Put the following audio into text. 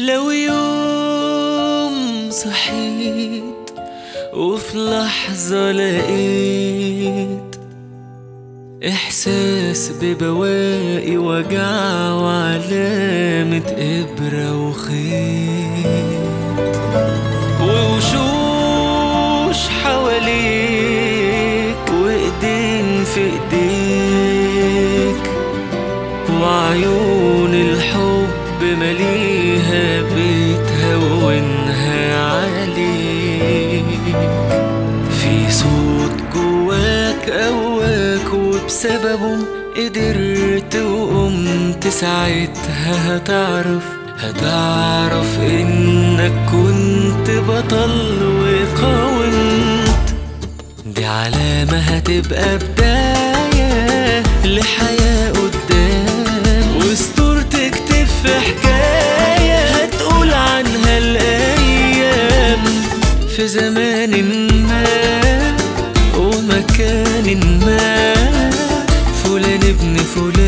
لو يوم صحيت وفي لحظة لقيت إحساس ببواقي وجع وعلامة إبرة وخيط ووشوش حواليك وإيدين في إيديك وعيون الحب مليها بتهونها عليك في صوت جواك قواك وبسببه قدرت وقمت ساعتها هتعرف هتعرف انك كنت بطل وقاومت دي علامة هتبقى بداية لحياة قدام وسطور تكتب في حكاية هتقول عنها الأيام في زمان ما ومكان ما فلان ابن فلان